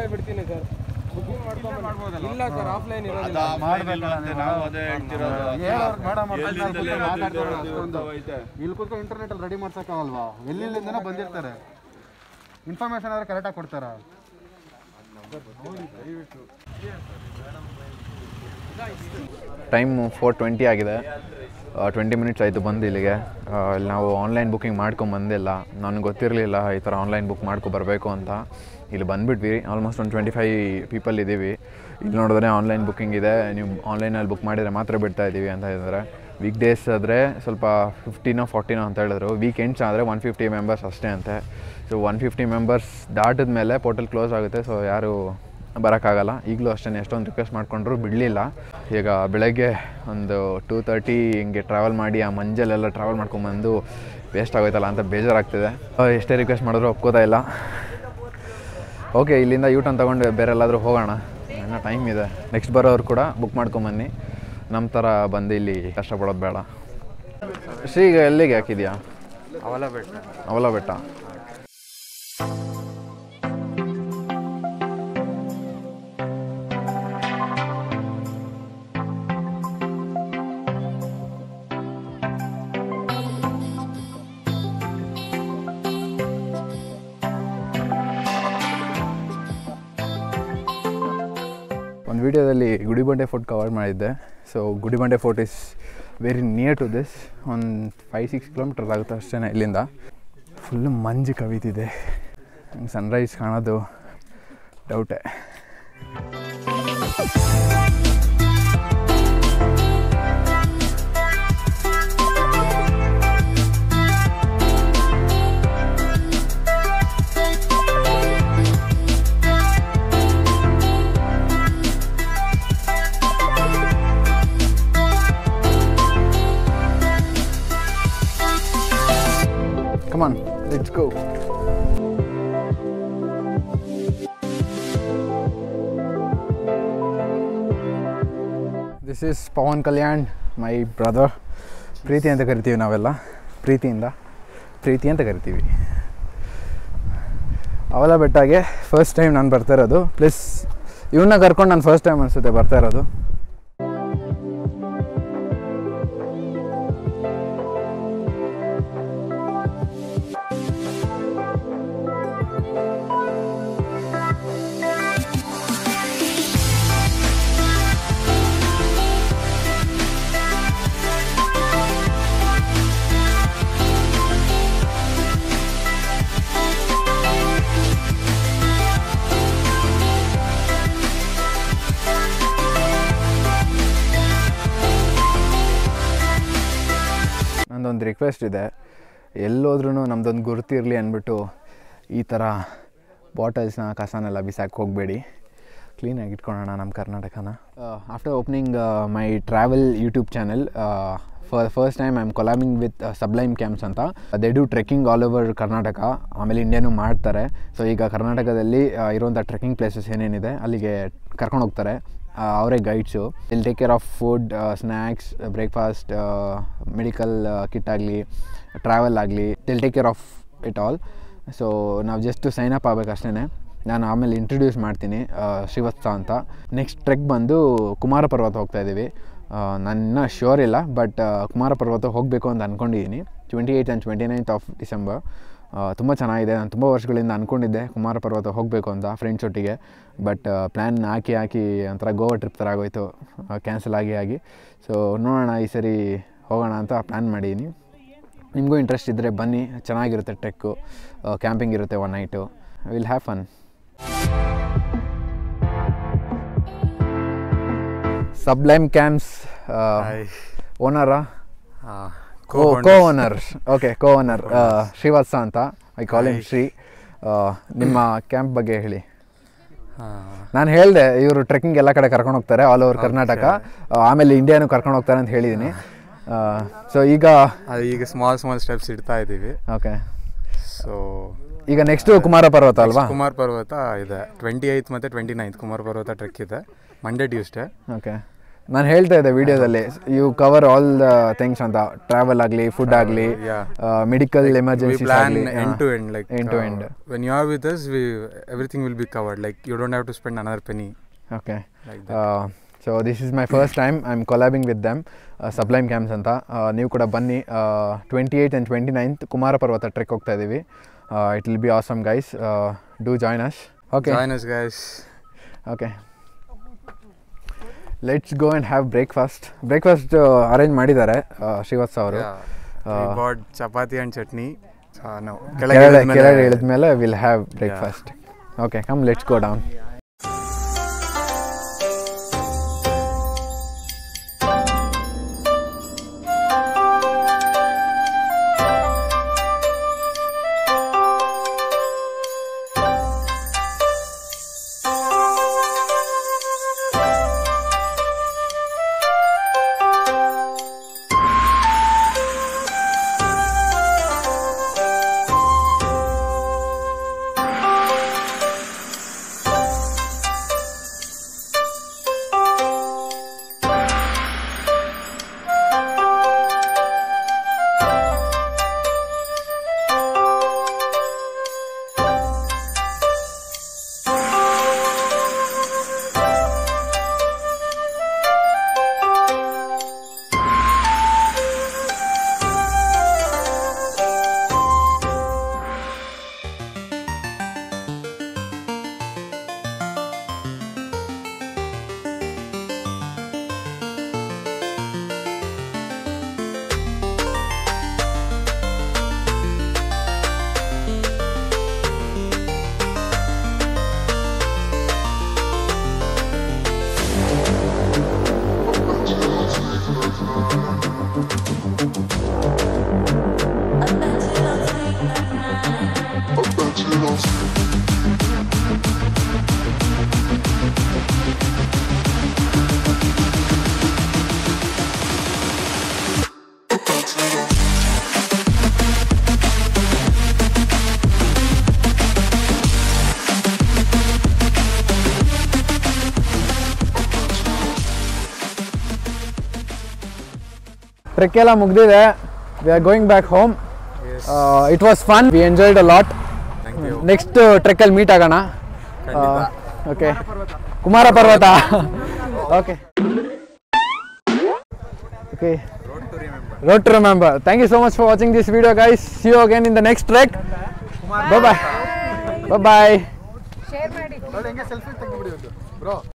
ಬಿಡ್ತೀನಿ sir booking ಮಾಡ್ಕೊಂಡು ಇಲ್ಲ ಸರ್ ಆಫ್ಲೈನ್ ಇರೋದಿಲ್ಲ ನಾವು ಅದೇ ಹೇಳ್ತಿರೋದು ಇಲ್ಲಿ ಕೂತ್ಕೊಂಡು ಇಂಟರ್ನೆಟ್ ಅಲ್ಲಿ ರೆಡಿ ಮಾಡ್ಸಕ್ಕಾಗಲ್ವಾ ಎಲ್ಲಿಂದನೋ ಬಂದಿರ್ತಾರೆ ಇನ್ಫಾರ್ಮೇಶನ್ ಆದ್ರೆ ಕರೆಕ್ಟಾಗಿ ಕೊಡ್ತಾರ ಟೈಮ್ ಫೋರ್ ಟ್ವೆಂಟಿ ಆಗಿದೆ ಟ್ವೆಂಟಿ ಮಿನಿಟ್ಸ್ ಆಯಿತು ಬಂದು ಇಲ್ಲಿಗೆ ಆ, ಇಲ್ಲಿ ನಾವು ಆನ್ಲೈನ್ ಬುಕ್ಕಿಂಗ್ ಮಾಡ್ಕೊಂಡು ಬಂದಿಲ್ಲ ನನಗೆ ಗೊತ್ತಿರಲಿಲ್ಲ ಈ ಥರ ಆನ್ಲೈನ್ ಬುಕ್ ಮಾಡ್ಕೊ ಬರಬೇಕು ಅಂತ ಇಲ್ಲಿ ಬಂದುಬಿಟ್ವಿ ಆಲ್ಮೋಸ್ಟ್ ಒಂದು ಟ್ವೆಂಟಿ ಫೈವ್ ಪೀಪಲ್ ಇದ್ದೀವಿ ಇಲ್ಲಿ ನೋಡಿದ್ರೆ ಆನ್ಲೈನ್ ಬುಕ್ಕಿಂಗ್ ಇದೆ ನೀವು ಆನ್ಲೈನಲ್ಲಿ ಬುಕ್ ಮಾಡಿದರೆ ಮಾತ್ರ ಬಿಡ್ತಾ ಇದ್ದೀವಿ ಅಂತ ಹೇಳಿದ್ರೆ ವೀಕ್ ಡೇಸ್ ಆದರೆ ಸ್ವಲ್ಪ ಫಿಫ್ಟಿನೋ ಫಾರ್ಟಿನೋ ಅಂತ ಹೇಳಿದ್ರು ವೀಕೆಂಡ್ಸ್ ಆದರೆ ಒನ್ ಫಿಫ್ಟಿ ಮೆಂಬರ್ಸ್ ಅಷ್ಟೇ ಅಂತೆ ಸೊ ಒನ್ ಫಿಫ್ಟಿ ಮೆಂಬರ್ಸ್ ದಾಟಿದ ಮೇಲೆ ಪೋರ್ಟಲ್ ಕ್ಲೋಸ್ ಆಗುತ್ತೆ ಸೊ ಯಾರು ಬರೋಕ್ಕಾಗಲ್ಲ ಈಗಲೂ ಅಷ್ಟೇ ಎಷ್ಟೊಂದು ರಿಕ್ವೆಸ್ಟ್ ಮಾಡ್ಕೊಂಡ್ರು ಬಿಡಲಿಲ್ಲ ಈಗ ಬೆಳಗ್ಗೆ ಒಂದು ಟೂ ತರ್ಟಿ ಹಿಂಗೆ ಟ್ರಾವೆಲ್ ಮಾಡಿ ಆ ಮಂಜಲೆಲ್ಲ ಟ್ರಾವೆಲ್ ಮಾಡ್ಕೊಂಬಂದು ವೇಸ್ಟ್ ಆಗೋಯ್ತಲ್ಲ ಅಂತ ಬೇಜಾರಾಗ್ತಿದೆ ಆ, ಎಷ್ಟೇ ರಿಕ್ವೆಸ್ಟ್ ಮಾಡಿದ್ರು ಒಪ್ಕೋತಾ ಇಲ್ಲ ಓಕೆ ಇಲ್ಲಿಂದ ಯೂ ಟರ್ನ್ ತೊಗೊಂಡು ಬೇರೆ ಎಲ್ಲಾದರೂ ಹೋಗೋಣ ಇನ್ನೂ ಟೈಮ್ ಇದೆ ನೆಕ್ಸ್ಟ್ ಬರೋರು ಕೂಡ ಬುಕ್ ಮಾಡ್ಕೊಂಬನ್ನಿ ನಮ್ಮ ಥರ ಬಂದು ಇಲ್ಲಿ ಕಷ್ಟಪಡೋದು ಬೇಡ ಶ್ರೀ ಈಗ ಎಲ್ಲಿಗೆ ಹಾಕಿದ್ಯಾ ಅವಲ ಬೆಟ್ಟ ಅವಲ ಬೆಟ್ಟ ಒಂದು ವಿಡಿಯೋದಲ್ಲಿ ಗುಡಿಬಂಡೆ ಫೋರ್ಟ್ ಕವರ್ ಮಾಡಿದ್ದೆ so Gudibande fort is very near to this ಒಂದು ಫೈವ್ ಸಿಕ್ಸ್ ಕಿಲೋಮೀಟರ್ ಆಗುತ್ತೆ ಅಷ್ಟೇ ಇಲ್ಲಿಂದ ಫುಲ್ಲು ಮಂಜು ಕವಿತಿದೆ ಸನ್ರೈಸ್ ಕಾಣೋದು ಡೌಟೇ come on let's go this is Pavan Kalyan my brother Preethi ಅಂತ ಕರಿತೀವಿ ನಾವೆಲ್ಲ ಪ್ರೀತಿಯಿಂದ ಪ್ರೀತಿ ಅಂತ ಕರಿತೀವಿ ಅವಲ ಬೆಟ್ಟಾಗೆ ಫಸ್ಟ್ ಟೈಮ್ ನಾನು ಬರ್ತಾ ಇರೋದು ಪ್ಲಸ್ ಇವನ್ನ ಕರ್ಕೊಂಡು ನಾನು ಫಸ್ಟ್ ಟೈಮ್ ಅನಿಸುತ್ತೆ ಬರ್ತಾ ಇರೋದು ನಂದೊಂದು ರಿಕ್ವೆಸ್ಟ್ ಇದೆ ಎಲ್ಲೋದ್ರೂ ನಮ್ಮದೊಂದು ಗುರುತಿರಲಿ ಅಂದ್ಬಿಟ್ಟು ಈ ಥರ ಬಾಟಲ್ಸ್ನ ಕಸನೆಲ್ಲ ಬಿಸಾಕಿ ಹೋಗಬೇಡಿ ಕ್ಲೀನಾಗಿ ಇಟ್ಕೊಳ್ಳೋಣ ನಮ್ಮ ಕರ್ನಾಟಕನ after opening my travel YouTube channel for first time I am collabing with Sublime Camps ಅಂತ they do trekking all over Karnataka ಆಮೇಲೆ ಇಂಡಿಯಾನು ಮಾಡ್ತಾರೆ ಸೊ ಈಗ ಕರ್ನಾಟಕದಲ್ಲಿ ಇರುವಂಥ ಟ್ರೆಕ್ಕಿಂಗ್ ಪ್ಲೇಸಸ್ ಏನೇನಿದೆ ಅಲ್ಲಿಗೆ ಕರ್ಕೊಂಡು ಹೋಗ್ತಾರೆ ಅವರೇ ಗೈಡ್ಸು ಇಲ್ಲಿ take care of food snacks breakfast medical kit ಆಗಲಿ ಟ್ರಾವೆಲ್ ಆಗಲಿ they'll take care of it all so ನಾವು ಜಸ್ಟ್ ಸೈನ್ ಅಪ್ ಆಗಬೇಕು ಅಷ್ಟೇ ನಾನು ಆಮೇಲೆ ಇಂಟ್ರೊಡ್ಯೂಸ್ ಮಾಡ್ತೀನಿ ಆ, ಶ್ರೀವತ್ಸ ಅಂತ ನೆಕ್ಸ್ಟ್ ಟ್ರೆಕ್ ಬಂದು ಕುಮಾರ ಪರ್ವತ ಹೋಗ್ತಾ ಇದ್ದೀವಿ ನಾನು ಇನ್ನೂ ಶ್ಯೂರ್ ಇಲ್ಲ ಬಟ್ ಕುಮಾರ ಪರ್ವತ ಹೋಗಬೇಕು ಅಂತ ಅಂದ್ಕೊಂಡಿದ್ದೀನಿ twenty eight and twenty ninth of December ತುಂಬ ಚೆನ್ನಾಗಿದೆ ನಾನು ತುಂಬ ವರ್ಷಗಳಿಂದ ಅಂದ್ಕೊಂಡಿದ್ದೆ ಕುಮಾರ ಪರ್ವತ ಹೋಗಬೇಕು ಅಂತ ಫ್ರೆಂಡ್ಸ್ ಒಟ್ಟಿಗೆ ಬಟ್ ಪ್ಲ್ಯಾನ್ ಹಾಕಿ ಹಾಕಿ ಒಂಥರ ಗೋವಾ ಟ್ರಿಪ್ ಥರ ಆಗೋಯ್ತು ಕ್ಯಾನ್ಸಲ್ ಆಗಿ ಆಗಿ ಸೊ ನೋಡೋಣ ಈ ಸರಿ ಹೋಗೋಣ ಅಂತ ಪ್ಲ್ಯಾನ್ ಮಾಡಿದ್ದೀನಿ ನಿಮಗೂ ಇಂಟ್ರೆಸ್ಟ್ ಇದ್ದರೆ ಬನ್ನಿ ಚೆನ್ನಾಗಿರುತ್ತೆ ಟ್ರೆಕ್ಕು ಕ್ಯಾಂಪಿಂಗ್ ಇರುತ್ತೆ one night will have fun Sublime Camps ಓನರಾ co co owner okay co owner Srivatsa ಅಂತ ಐ ಕಾಲ್ ಇಮ್ ಶ್ರೀ ಆ, ನಿಮ್ಮ ಕ್ಯಾಂಪ್ ಬಗ್ಗೆ ಹೇಳಿ ನಾನು ಹೇಳಿದೆ ಇವರು ಟ್ರೆಕ್ಕಿಂಗ್ ಎಲ್ಲ ಕಡೆ ಕರ್ಕೊಂಡು ಹೋಗ್ತಾರೆ ಆಲ್ ಓವರ್ ಕರ್ನಾಟಕ ಆ, ಆಮೇಲೆ ಇಂಡಿಯಾನು ಕರ್ಕೊಂಡು ಹೋಗ್ತಾರೆ ಅಂತ ಹೇಳಿದ್ದೀನಿ ಸೊ ಈಗ ಅದು ಈಗ ಸ್ಮಾಲ್ ಸ್ಮಾಲ್ ಸ್ಟೆಪ್ಸ್ ಇಡ್ತಾ ಇದ್ದೀವಿ ಓಕೆ ಸೊ ಈಗ ನೆಕ್ಸ್ಟ್ ಕುಮಾರ ಪರ್ವತ ಅಲ್ವಾ ಕುಮಾರ್ ಪರ್ವತ ಇದೆ ಟ್ವೆಂಟಿ ಏಯ್ತ್ ಮತ್ತು twenty ninth Kumar Parvatha trek ಇದೆ ಮಂಡೇ ಟ್ಯೂಸ್ಡೇ ಓಕೆ ನಾನು ಹೇಳ್ತಾ ಇದ್ದೆ ವಿಡಿಯೋದಲ್ಲಿ you cover all the things ಅಂತ ಟ್ರಾವೆಲ್ ಆಗಲಿ ಫುಡ್ ಆಗಲಿ yeah. Medical we emergency plan end to end like end to uh, end. when you are with us we everything will be covered like you don't have to spend another penny okay like so this is my first time I am collabing with them Sublime Camps ಅಂತ Uh, ನೀವು ಕೂಡ ಬನ್ನಿ twenty eight and twenty ninth Kumara Parvatha trek ಹೋಗ್ತಾ ಇದ್ದೀವಿ it will be awesome guys do join us okay join us guys okay let's go and have breakfast breakfast arrange ಮಾಡಿದ್ದಾರೆ ಶ್ರೀವತ್ಸ ಅವರು yeah we bought chapati and chutney uh, no ಕೆಳಗಡೆ ಕೆಳಗಡೆ ಇಳಿದ್ಮೇಲೆ will have breakfast okay come let's go down trek ಎಲ್ಲ ಮುಗ್ದಿದೆ we are going back home it was fun we enjoyed a lot thank you next ಟ್ರೆಕ್ಕಲ್ಲಿ meet ಆಗೋಣ okay Kumara Parvatha okay okay road to remember thank you so much for watching this video guys see you again in the next trek bye bye bye ಹೆಂಗೆ selfie ತೆಗಿಬಿಡಿ ಒಂದು bro